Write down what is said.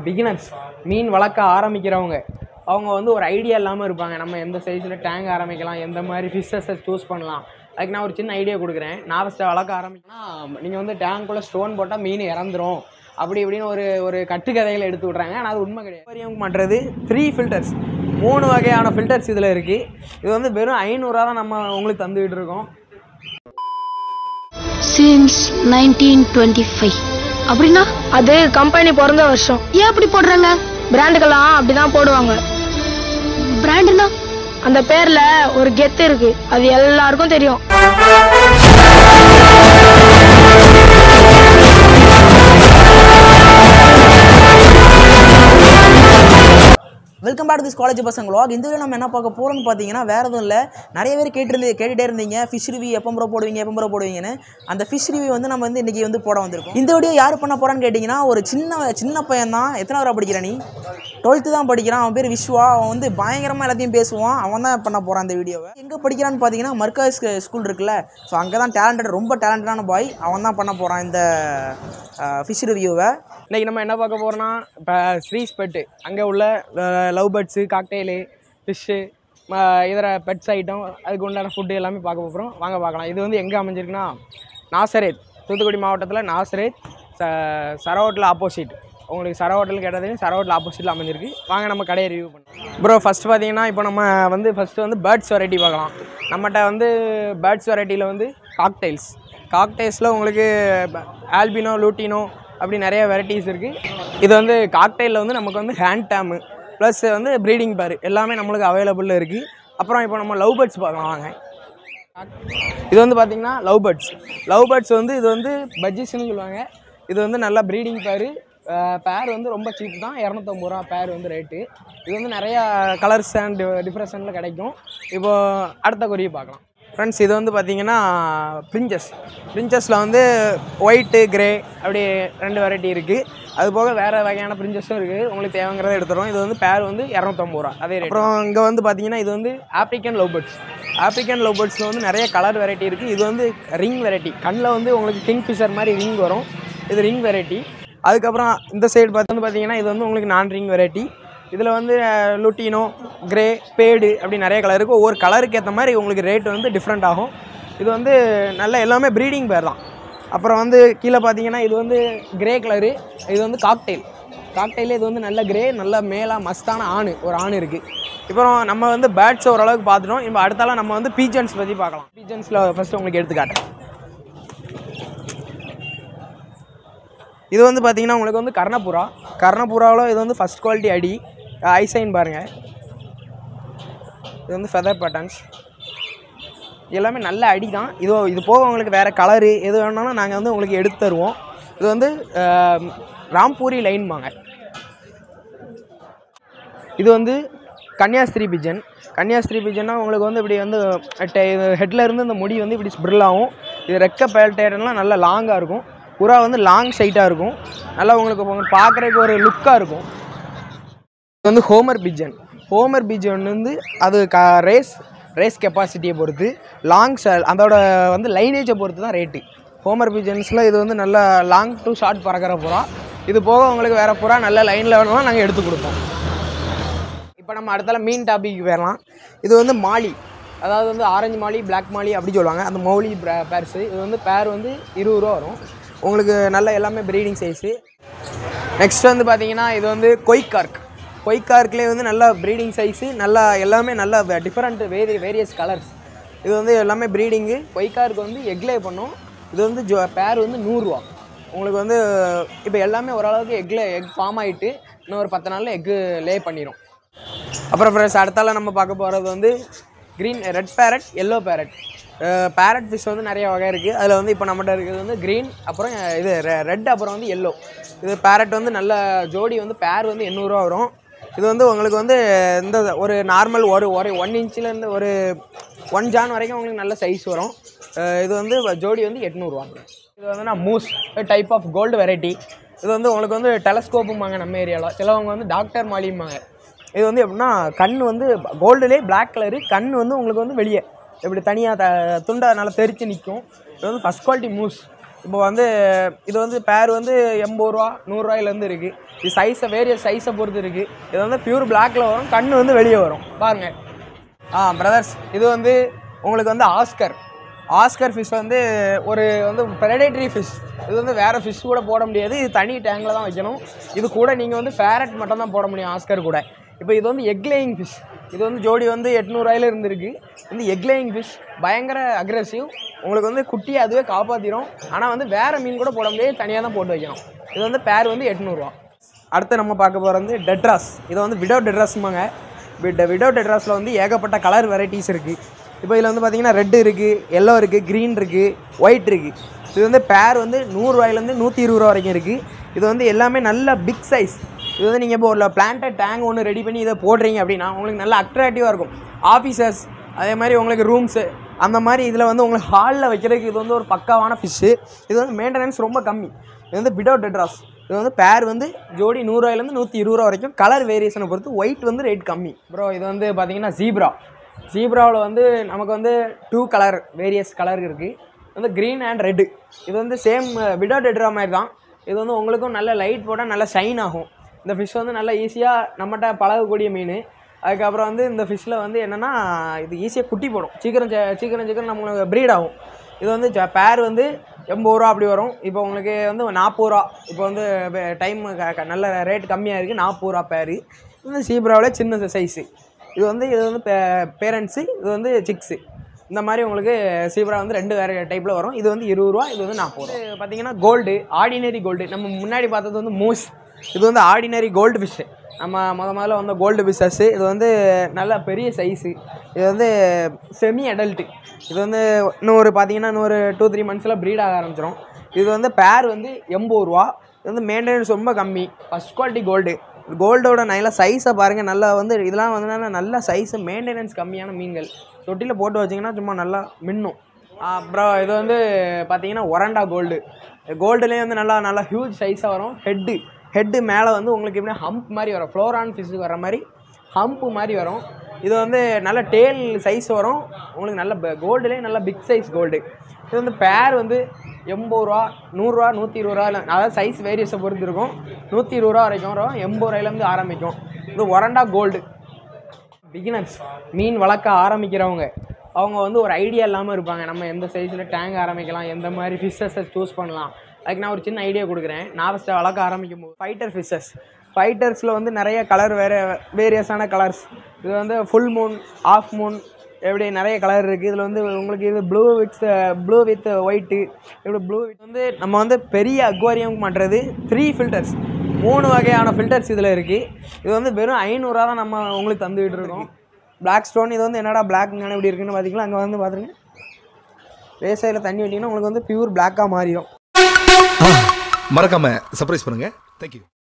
Beginners மீன் வளர்க்க ஆரம்பிக்கிறவங்க அவங்க வந்து ஒரு ஐடியா இல்லாமல் இருப்பாங்க நம்ம எந்த சைஸில் டேங்க் ஆரம்பிக்கலாம் எந்த மாதிரி ஃபிஷ்ஷஸை சூஸ் பண்ணலாம் அதுக்கு நான் ஒரு சின்ன ஐடியா கொடுக்குறேன் நான் ஃபஸ்ட்டு வளர்க்க ஆரம்பிக்கணும்னா நீங்கள் வந்து டேங்க்குள்ளே ஸ்டோன் போட்டால் மீன் இறந்துரும் அப்படி இப்படின்னு ஒரு ஒரு கட்டுக்கதைகளை எடுத்து விட்றாங்க ஆனால் அது உண்மை கிடையாது வரையும் பண்ணுறது த்ரீ ஃபில்டர்ஸ் மூணு வகையான ஃபில்டர்ஸ் இதில் இருக்குது இது வந்து வெறும் ஐநூறுரூவா தான் நம்ம உங்களுக்கு தந்துக்கிட்டு இருக்கோம் சின்ஸ் நைன்டீன் டுவெண்ட்டி ஃபைவ் அப்படின்னா அது கம்பெனி பிறந்த வருஷம் ஏன் அப்படி போடுறாங்க பிராண்டுக்கெல்லாம் அப்படிதான் போடுவாங்க பிராண்டுனா அந்த பேர்ல ஒரு கெத்து இருக்கு அது எல்லாருக்கும் தெரியும் வெல்கம் பேக் திஸ் காலேஜ் பசங்க vlog இந்த வீடியோ நம்ம என்ன பார்க்க போகிறோம்னு பார்த்தீங்கன்னா வேறு எதுவும் இல்லை நிறைய பேர் கேட்டிருந்து கேட்டுகிட்டே இருந்தீங்க ஃபிஷ் ரிவ்யூ எப்போ ப்ரோ போடுவீங்க எப்போ ப்ரோ போடுவீங்கன்னு அந்த ஃபிஷ் ரிவ்யூ வந்து நம்ம வந்து இன்றைக்கி வந்து போட வந்திருக்கோம் இந்த வீடியோ யார் பண்ண போகிறான்னு கேட்டிங்கன்னா ஒரு சின்ன சின்ன பையன் தான் எத்தனை வரை படிக்கிற நீ டுவெல்த்து தான் படிக்கிறான் அவன் பேர் விஸ்வா அவன் வந்து பயங்கரமாக எல்லாத்தையும் பேசுவான் அவன் தான் பண்ண போகிறான் இந்த வீடியோவை எங்கே படிக்கிறான்னு பார்த்தீங்கன்னா மர்காஸ் ஸ்கூல் இருக்குல்ல ஸோ அங்கே தான் டேலண்டட் ரொம்ப டேலண்டடான பாய் அவன் தான் பண்ண போகிறான் இந்த ஃபிஷ் ரிவ்யூவை இன்றைக்கி நம்ம என்ன பார்க்க போகிறோம்னா இப்போ ஸ்ரீஸ் பெட்டு அங்கே உள்ள லவ் பேர்ட்ஸு காக்டெயிலு ஃபிஷ்ஷு இதர பெட்ஸ் ஐட்டம் அதுக்கு உண்டான ஃபுட்டு எல்லாமே பார்க்க போகிறோம் வாங்க பார்க்கலாம் இது வந்து எங்கே அமைஞ்சிருக்குன்னா நாசரேத் தூத்துக்குடி மாவட்டத்தில் நாசரேத் ச சரவோட்டில் ஆப்போசிட் உங்களுக்கு சர ஹோட்டல் கேட்டதுலையும் சர ஹோட்டல் ஆப்போசிட்டில் அமைஞ்சிருக்கு வாங்க நம்ம கடையை ரிவ்யூ பண்ணலாம் ப்ரோ ஃபஸ்ட் பார்த்தீங்கன்னா இப்போ நம்ம வந்து ஃபஸ்ட்டு வந்து பேர்ட்ஸ் வெரைட்டி பார்க்கலாம் நம்மகிட்ட வந்து பேர்ட்ஸ் வெரைட்டியில் வந்து காக்டெயில்ஸ் காக்டெயில்ஸில் உங்களுக்கு ஆல்பினோ லூட்டினோ அப்படி நிறைய வெரைட்டிஸ் இருக்குது இது வந்து காக்டெயிலில் வந்து நமக்கு வந்து ஹேண்ட் டேமு ப்ளஸ் வந்து ப்ரீடிங் பேர் எல்லாமே நம்மளுக்கு அவைலபிளில் இருக்குது அப்புறம் இப்போ நம்ம லவ் பேர்ட்ஸ் பார்க்கலாம் வாங்க இது வந்து பார்த்தீங்கன்னா லவ் பேர்ட்ஸ் லவ் பேர்ட்ஸ் வந்து இது வந்து பஜ்ஜிஸ்னு சொல்லுவாங்க இது வந்து நல்லா ப்ரீடிங் பேர் பேர் வந்து ரொம்ப சீப் தான் இரநூத்தம்பது ரூபா பேர் வந்து ரேட்டு இது வந்து நிறையா கலர்ஸ் அண்ட் டிஃப்ரெஷனில் கிடைக்கும் இப்போது அடுத்த குறியை பார்க்கலாம் ஃப்ரெண்ட்ஸ் இது வந்து பார்த்தீங்கன்னா பிரிஞ்சஸ் பிரிஞ்சஸில் வந்து ஒயிட்டு கிரே அப்படி ரெண்டு வெரைட்டி இருக்குது அது போக வேறு வகையான பிரிஞ்சஸும் இருக்குது உங்களுக்கு தேவைங்கிறத எடுத்துகிறோம் இது வந்து பேர் வந்து இரநூத்தம்பது ரூபா அதே rate. அப்புறம் இங்கே வந்து பார்த்தீங்கன்னா இது வந்து African love birds African love பேர்ட்ஸில் வந்து நிறைய கலர் வெரைட்டி இருக்குது இது வந்து ரிங் வெரைட்டி கண்ணில் வந்து உங்களுக்கு கிங் ஃபிஷர் மாதிரி ரிங் வரும் இது ரிங் வெரைட்டி அதுக்கப்புறம் இந்த சைடு பார்த்து வந்து பார்த்தீங்கன்னா இது வந்து உங்களுக்கு நான் ரிங் வெரைட்டி இதில் வந்து லுட்டினோ கிரே பேடு அப்படி நிறைய கலர் இருக்குது ஒவ்வொரு கலருக்கு ஏற்ற மாதிரி உங்களுக்கு ரேட் வந்து டிஃப்ரெண்ட் ஆகும் இது வந்து நல்ல எல்லாமே ப்ரீடிங் பேர் தான் அப்புறம் வந்து கீழே பார்த்தீங்கன்னா இது வந்து கிரே கலரு இது வந்து காக்டெயில் காக்டெயில் இது வந்து நல்ல கிரே நல்ல மேலாக மஸ்தான ஆணு ஒரு ஆண் இருக்குது அப்புறம் நம்ம வந்து பேர்ட்ஸ் ஓரளவுக்கு பார்த்துட்டோம் இப்போ அடுத்தால நம்ம வந்து பீஜன்ஸ் பற்றி பார்க்கலாம் பீஜன்ஸில் ஃபஸ்ட்டு உங்களுக்கு எடுத்துக்காட்டேன் இது வந்து பார்த்தீங்கன்னா உங்களுக்கு வந்து கர்ணப்புறா கர்ணப்புறாவில் இது வந்து ஃபஸ்ட் குவாலிட்டி அடி ஐசைன் பாருங்கள் இது வந்து ஃபெதர் பேட்டர்ன்ஸ் எல்லாமே நல்ல அடி தான் இது இது போக உங்களுக்கு வேறு கலரு எது வேணாலும் நாங்கள் வந்து உங்களுக்கு எடுத்து தருவோம் இது வந்து அஹ், ராம்பூரி லைன்பாங்க இது வந்து கன்னியாஸ்திரி பிஜன் கன்னியாஸ்திரி பிஜன்னா உங்களுக்கு வந்து இப்படி வந்து ஹெட்டில் இருந்து இந்த முடி வந்து இப்படி ஸ்பிரில் ஆகும் இது ரெக்க பேல்டேர்லாம் நல்லா லாங்காக இருக்கும் புறா வந்து லாங் சைட்டாக இருக்கும் நல்லா உங்களுக்கு உங்களுக்கு பார்க்குறதுக்கு ஒரு லுக்காக இருக்கும் இது வந்து ஹோமர் பிஜன் ஹோமர் பிஜன் வந்து அது க ரேஸ் ரேஸ் கெப்பாசிட்டியை பொறுத்து லாங் அதோட வந்து லைனேஜை பொறுத்து தான் ரேட்டு ஹோமர் பிஜன்ஸில் இது வந்து நல்ல லாங் டு ஷார்ட் பறக்கிற புறா இது போக உங்களுக்கு வேறு புறா நல்ல லைனில் வேணும்னா நாங்கள் எடுத்து கொடுப்போம் இப்போ நம்ம அடுத்தால மீன் டாபிக் போயிடலாம் இது வந்து மாலி அதாவது வந்து ஆரஞ்சு மாலி பிளாக் மாலி அப்படி சொல்லுவாங்க அந்த மௌலி பேர்ஸு இது வந்து பேர் வந்து இருபது ரூபா வரும் உங்களுக்கு நல்ல எல்லாமே ப்ரீடிங் சைஸு நெக்ஸ்ட் வந்து பார்த்தீங்கன்னா இது வந்து கொய்கார்க் கொய்கார்க்லேயே வந்து நல்ல ப்ரீடிங் சைஸு நல்லா எல்லாமே நல்ல டிஃப்ரெண்ட் வேரி வேரியஸ் கலர்ஸ் இது வந்து எல்லாமே ப்ரீடிங்கு கொய்கார்க் வந்து எக்லே பண்ணும் இது வந்து ஜோ பேர் வந்து நூறுரூவா உங்களுக்கு வந்து இப்போ எல்லாமே ஓரளவுக்கு எக்கில் எக் ஃபார்ம் ஆகிட்டு இன்னும் ஒரு பத்து நாளில் எக்கு லே பண்ணிடும் அப்புறம் ஃப்ரெண்ட்ஸ் அடுத்தால நம்ம பார்க்க போகிறது வந்து green red parrot yellow parrot parrot fish வந்து நிறைய வகை இருக்குது அதில் வந்து இப்போ நம்மகிட்ட இருக்கிறது வந்து க்ரீன் அப்புறம் இது ரெட் அப்புறம் வந்து எல்லோ இது பேரட் வந்து நல்ல ஜோடி வந்து பேர் வந்து எண்ணூறுரூவா வரும் இது வந்து உங்களுக்கு வந்து இந்த ஒரு நார்மல் ஒரு ஒரு ஒன் இன்ச்சிலேருந்து ஒரு ஒன் ஜான் வரைக்கும் உங்களுக்கு நல்ல சைஸ் வரும் அஹ் இது வந்து ஜோடி வந்து எட்நூறுவா இது வந்து நான் மூஸ் டைப் ஆஃப் கோல்டு வெரைட்டி இது வந்து உங்களுக்கு வந்து டெலஸ்கோப்பும்பாங்க நம்ம ஏரியாவில் சிலவங்க வந்து டாக்டர் மாலிம்பாங்க இது வந்து எப்படின்னா கண் வந்து கோல்டுலேயே Black கலரு கண் வந்து உங்களுக்கு வந்து வெளியே இப்படி தனியாக த துண்டா நல்லா தெரித்து நிற்கும் இது வந்து ஃபஸ்ட் குவாலிட்டி மூஸ் இப்போ வந்து இது வந்து பேர் வந்து எண்பது ரூபா நூறுரூவாயிலேருந்து இருக்குது இது சைஸை வேரியஸ் சைஸை பொறுத்து இருக்குது இது வந்து பியூர் பிளாக்ல வரும் கண்ணு வந்து வெளியே வரும் பாருங்க ஆ பிரதர்ஸ் இது வந்து உங்களுக்கு வந்து ஆஸ்கர் ஆஸ்கர் ஃபிஷ் வந்து ஒரு வந்து ப்ரெடேட்டரி ஃபிஷ் இது வந்து வேறு ஃபிஷ் கூட போட முடியாது இது தனி டேங்கில் தான் வைக்கணும் இது கூட நீங்கள் வந்து பேரட் மட்டும் தான் போட முடியும் ஆஸ்கர் கூட இப்போ இது வந்து எக் லேயிங் ஃபிஷ் இது வந்து ஜோடி வந்து எட்நூறுவாயில இருந்திருக்கு வந்து எக் லேயிங் ஃபிஷ் பயங்கர அக்ரெசிவ் உங்களுக்கு வந்து குட்டியை அதுவே காப்பாற்றிடும் ஆனால் வந்து வேறு மீன் கூட போட முடியாது தனியாக தான் போட்டு வைக்கணும் இது வந்து பேர் வந்து எட்நூறுவா அடுத்து நம்ம பார்க்க போகிறது வந்து டெட்ராஸ் இது வந்து விடோ டெட்ராஸ்மாங்க விட் விடோ டெட்ராஸில் வந்து ஏகப்பட்ட கலர் வெரைட்டிஸ் இருக்குது இப்போ இதில் வந்து பார்த்தீங்கன்னா ரெட்டு இருக்குது எல்லோ இருக்குது க்ரீன் இருக்குது ஒயிட் இருக்குது இது வந்து பேர் வந்து நூறுரூவாயிலேருந்து நூற்றி இருபது ரூபா வரைக்கும் இருக்குது இது வந்து எல்லாமே நல்ல பிக் சைஸ் இது வந்து நீங்கள் இப்போ ஒரு பிளான்டட் டேங்க் ஒன்று ரெடி பண்ணி இதை போடுறீங்க அப்படின்னா உங்களுக்கு நல்ல அட்ராக்டிவாக இருக்கும் ஆஃபீஸர்ஸ் அதே மாதிரி உங்களுக்கு ரூம்ஸு அந்த மாதிரி இதில் வந்து உங்களுக்கு ஹாலில் வைக்கிறதுக்கு இது வந்து ஒரு பக்காவான ஃபிஷ்ஷு இது வந்து மெயின்டெனன்ஸ் ரொம்ப கம்மி இது வந்து பிடோ டெட்ராஸ் இது வந்து பேர் வந்து ஜோடி நூறுரூவாயிலேருந்து நூற்றி இருபது ரூபா வரைக்கும் கலர் வேரியேஷனை பொறுத்து ஒயிட் வந்து ரேட் கம்மி ப்ரோ இது வந்து பார்த்தீங்கன்னா ஜீப்ரா ஜீப்ராவில் வந்து நமக்கு வந்து டூ கலர் வேரியஸ் கலர் இருக்குது வந்து க்ரீன் அண்ட் ரெட்டு இது வந்து சேம் விடோ டெட்ரா மாதிரி தான் இது வந்து உங்களுக்கும் நல்ல லைட் போட்டால் நல்லா ஷைன் ஆகும் இந்த ஃபிஷ் வந்து நல்லா ஈஸியாக நம்மகிட்ட பழகக்கூடிய மீன் அதுக்கப்புறம் வந்து இந்த ஃபிஷ்ஷில் வந்து என்னென்னா இது ஈஸியாக குட்டி போடும் சீக்கிரம் ச- சீக்கிரம் சீக்கிரம் நம்மளுக்கு ப்ரீட் ஆகும் இது வந்து பேர் வந்து எண்பது ரூபா அப்படி வரும் இப்போ உங்களுக்கு வந்து நாற்பது ரூபா இப்போ வந்து டைம் நல்ல ரேட் கம்மியாக இருக்குது நாற்பது ரூபா பேர் இது வந்து சீப்ராவில் சின்ன சைஸு இது வந்து இது வந்து பேரண்ட்ஸு இது வந்து சிக்ஸு இந்த மாதிரி உங்களுக்கு சீப்ரா வந்து ரெண்டு வேறு டைப்பில் வரும் இது வந்து இருபது ரூபா இது வந்து நாற்பது ரூபா பார்த்தீங்கன்னா கோல்டு ஆர்டினரி கோல்டு நம்ம முன்னாடி பார்த்தது வந்து மூஸ் இது வந்து ஆர்டினரி கோல்டு ஃபிஷ்ஷு நம்ம முத முதல்ல வந்த கோல்டு ஃபிஷ்ஷஸ்ஸு இது வந்து நல்ல பெரிய சைஸு இது வந்து செமி அடல்ட்டு இது வந்து இன்னொரு பார்த்தீங்கன்னா இன்னொரு டூ த்ரீ மந்த்ஸில் ப்ரீட் ஆக ஆரம்பிச்சிடும் இது வந்து பேர் வந்து எண்பது ரூபா இது வந்து மெயின்டெனன்ஸ் ரொம்ப கம்மி ஃபஸ்ட் குவாலிட்டி கோல்டு கோல்டோட நல்ல சைஸை பாருங்கள் நல்லா வந்து இதெல்லாம் வந்து என்னன்னா நல்ல சைஸு மெயின்டெனன்ஸ் கம்மியான மீன்கள் தொட்டியில் போட்டு வச்சிங்கன்னா சும்மா நல்லா மின்னும் அப்புறம் இது வந்து பார்த்தீங்கன்னா ஒரண்டா கோல்டு கோல்டுலேயே வந்து நல்லா நல்லா ஹியூஜ் சைஸாக வரும் ஹெட்டு ஹெட்டு மேலே வந்து உங்களுக்கு எப்படி ஹம்ப் மாதிரி வரும் ஃப்ளோரான் ஃபிஷ்ஷுக்கு வர மாதிரி ஹம்ப்பு மாதிரி வரும் இது வந்து நல்ல டேல் சைஸ் வரும் உங்களுக்கு நல்ல கோல்டுலேயே நல்ல பிக் சைஸ் கோல்டு இது வந்து பேர் வந்து எண்பது ரூபா நூறுரூவா நூற்றி இருபது ரூபா அதாவது சைஸ் வேரியஸை பொறுத்து இருக்கும் நூற்றி இருபது ரூபா வரைக்கும் வரும் எண்பது ரூபாயிலேருந்து ஆரம்பிக்கும் இது ஒரண்டா கோல்டு பிகினர்ஸ் மீன் வளர்க்க ஆரம்பிக்கிறவங்க அவங்க வந்து ஒரு ஐடியா இல்லாமல் இருப்பாங்க நம்ம எந்த சைஸில் டேங்க் ஆரம்பிக்கலாம் எந்த மாதிரி ஃபிஷ்ஷஸை சூஸ் பண்ணலாம் அதுக்கு நான் ஒரு சின்ன ஐடியா கொடுக்குறேன் நான் ஃபஸ்ட்டு வளர்க்க ஆரம்பிக்கும் போது ஃபைட்டர் ஃபிஷ்ஷஸ் ஃபைட்டர்ஸில் வந்து நிறைய கலர் வேறு வேரியஸான கலர்ஸ் இது வந்து ஃபுல் மூன் ஆஃப் மூன் எப்படி நிறைய கலர் இருக்குது இதில் வந்து உங்களுக்கு இது blue with blue with white இப்படி ப்ளூ வித் வந்து நம்ம வந்து பெரிய அக்வாரியம் பண்ணுறது த்ரீ ஃபில்டர்ஸ் மூணு வகையான ஃபில்டர்ஸ் இதில் இருக்குது இது வந்து வெறும் ஐநூறுரூவா தான் நம்ம உங்களுக்கு தந்துக்கிட்டு இருக்கோம் பிளாக் ஸ்டோன் இது வந்து என்னடா பிளாக் இப்படி இருக்குன்னு பார்த்தீங்களா அங்கே வந்து பார்த்துருங்க வேசையில் தண்ணி விட்டிங்கன்னா உங்களுக்கு வந்து பியூர் பிளாக்காக மாறிடும் மறக்காம சர்ப்ரைஸ் பண்ணுங்க தேங்க்யூ